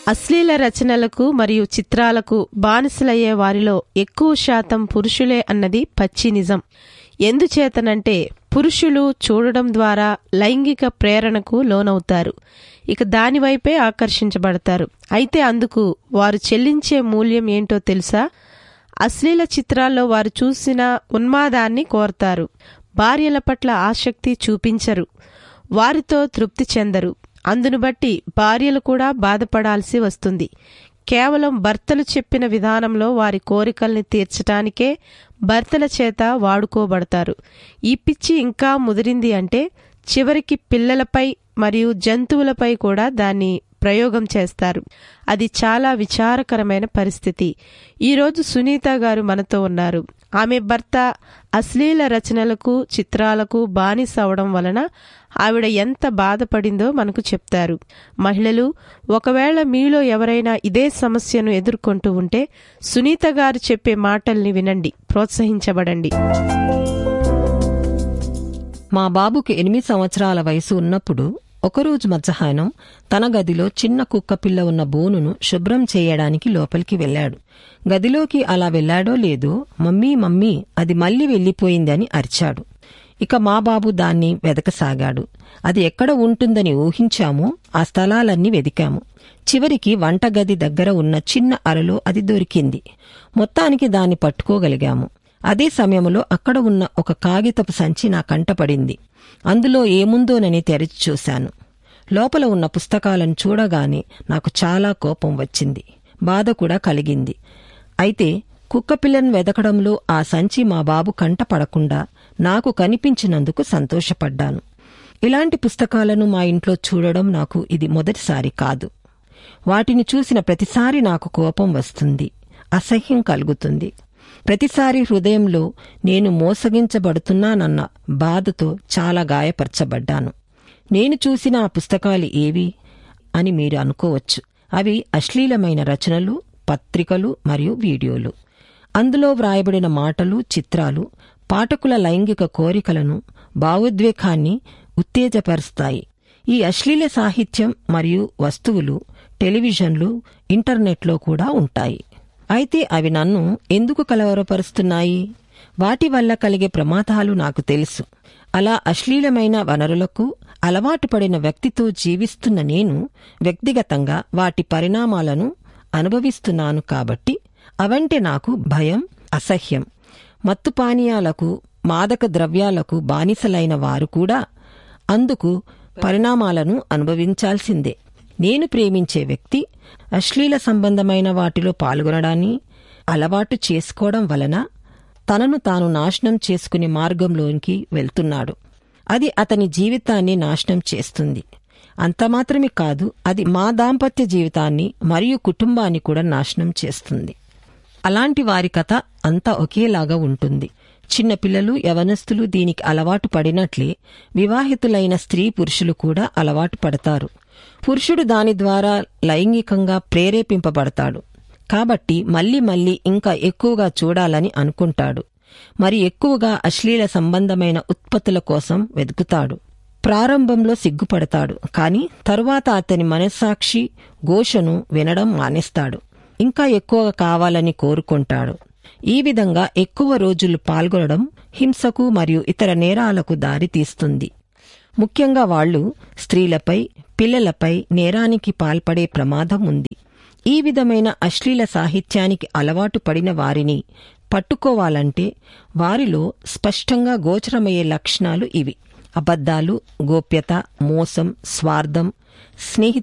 అశ్లీల రచనలకు మరియు చిత్రాలకు బానిసలయ్యే వారిలో ఎక్కువ శాతం పురుషులే అన్నది పచ్చి నిజం ఎందుచేతనంటే పురుషులు చూడడం ద్వారా లైంగిక ప్రేరణకు లోనవుతారు ఇక దానివైపే ఆకర్షించబడతారు అయితే అందుకు వారు చెల్లించే మూల్యం ఏంటో తెలుసా అశ్లీల చిత్రాల్లో వారు చూసిన ఉన్మాదాన్ని కోరతారు భార్యల పట్ల ఆసక్తి చూపించరు వారితో తృప్తి చెందరు అందును బట్టి భార్యలు కూడా బాధపడాల్సి వస్తుంది కేవలం భర్తలు చెప్పిన విధానంలో వారి కోరికల్ని తీర్చటానికే భర్తల చేత వాడుకోబడతారు ఈ పిచ్చి ఇంకా ముదిరింది అంటే చివరికి పిల్లలపై మరియు జంతువులపై కూడా దాన్ని ప్రయోగం చేస్తారు అది చాలా విచారకరమైన పరిస్థితి ఈరోజు సునీత గారు మనతో ఉన్నారు ఆమె భర్త అశ్లీల రచనలకు చిత్రాలకు బానిస అవడం వలన ఆవిడ ఎంత బాధపడిందో మనకు చెప్తారు మహిళలు ఒకవేళ మీలో ఎవరైనా ఇదే సమస్యను ఎదుర్కొంటూ ఉంటే సునీత గారు చెప్పే మాటల్ని వినండి ప్రోత్సహించబడండి మా బాబుకి ఎనిమిది సంవత్సరాల వయసు ఉన్నప్పుడు ఒకరోజు మధ్యాహ్నం తన గదిలో చిన్న కుక్క పిల్ల ఉన్న బోనును శుభ్రం చేయడానికి లోపలికి వెళ్ళాడు గదిలోకి అలా వెళ్ళాడో లేదో మమ్మీ మమ్మీ అది మళ్ళీ వెళ్ళిపోయిందని అరిచాడు ఇక మా బాబు దాన్ని వెదకసాగాడు అది ఎక్కడ ఉంటుందని ఊహించామో ఆ స్థలాలన్నీ వెదికాము చివరికి వంటగది దగ్గర ఉన్న చిన్న అరలో అది దొరికింది మొత్తానికి దాన్ని పట్టుకోగలిగాము అదే సమయంలో అక్కడ ఉన్న ఒక కాగితపు సంచి నా కంటపడింది అందులో ఏముందోనని తెరిచి చూశాను లోపల ఉన్న పుస్తకాలను చూడగానే నాకు చాలా కోపం వచ్చింది బాధ కూడా కలిగింది అయితే కుక్కపిల్లను వెదకడంలో ఆ సంచి మా బాబు కంట పడకుండా నాకు కనిపించినందుకు సంతోషపడ్డాను ఇలాంటి పుస్తకాలను మా ఇంట్లో చూడడం నాకు ఇది మొదటిసారి కాదు వాటిని చూసిన ప్రతిసారి నాకు కోపం వస్తుంది అసహ్యం కలుగుతుంది ప్రతిసారి హృదయంలో నేను మోసగించబడుతున్నానన్న బాధతో చాలా గాయపరచబడ్డాను నేను చూసిన ఆ పుస్తకాలు ఏవి అని మీరు అనుకోవచ్చు అవి అశ్లీలమైన రచనలు పత్రికలు మరియు వీడియోలు అందులో వ్రాయబడిన మాటలు చిత్రాలు పాఠకుల లైంగిక కోరికలను భావోద్వేగాన్ని ఉత్తేజపరుస్తాయి ఈ అశ్లీల సాహిత్యం మరియు వస్తువులు టెలివిజన్లు ఇంటర్నెట్లో కూడా ఉంటాయి అయితే అవి నన్ను ఎందుకు కలవరపరుస్తున్నాయి వాటి వల్ల కలిగే ప్రమాదాలు నాకు తెలుసు అలా అశ్లీలమైన వనరులకు అలవాటు పడిన వ్యక్తితో జీవిస్తున్న నేను వ్యక్తిగతంగా వాటి పరిణామాలను అనుభవిస్తున్నాను కాబట్టి అవంటే నాకు భయం అసహ్యం మత్తు పానీయాలకు మాదక ద్రవ్యాలకు బానిసలైన వారు కూడా అందుకు పరిణామాలను అనుభవించాల్సిందే నేను ప్రేమించే వ్యక్తి అశ్లీల సంబంధమైన వాటిలో పాల్గొనడాన్ని అలవాటు చేసుకోవడం వలన తనను తాను నాశనం చేసుకునే మార్గంలోనికి వెళ్తున్నాడు అది అతని జీవితాన్ని నాశనం చేస్తుంది అంత మాత్రమే కాదు అది మా దాంపత్య జీవితాన్ని మరియు కుటుంబాన్ని కూడా నాశనం చేస్తుంది అలాంటి వారి కథ అంతా ఒకేలాగా ఉంటుంది చిన్నపిల్లలు యవనస్తులు దీనికి అలవాటు పడినట్లే వివాహితులైన స్త్రీ పురుషులు కూడా అలవాటు పడతారు పురుషుడు దాని ద్వారా లైంగికంగా ప్రేరేపింపబడతాడు కాబట్టి మళ్ళీ మళ్ళీ ఇంకా ఎక్కువగా చూడాలని అనుకుంటాడు మరి ఎక్కువగా అశ్లీల సంబంధమైన ఉత్పత్తుల కోసం వెతుకుతాడు ప్రారంభంలో సిగ్గుపడతాడు కాని తరువాత అతని మనస్సాక్షి ఘోషను వినడం మానేస్తాడు ఇంకా ఎక్కువగా కావాలని కోరుకుంటాడు ఈ విధంగా ఎక్కువ రోజులు పాల్గొనడం హింసకు మరియు ఇతర నేరాలకు దారితీస్తుంది ముఖ్యంగా వాళ్లు స్త్రీలపై పిల్లలపై నేరానికి పాల్పడే ప్రమాదం ఉంది ఈ విధమైన అశ్లీల సాహిత్యానికి అలవాటు పడిన వారిని పట్టుకోవాలంటే వారిలో స్పష్టంగా గోచరమయ్యే లక్షణాలు ఇవి అబద్ధాలు గోప్యత మోసం స్వార్థం స్నేహి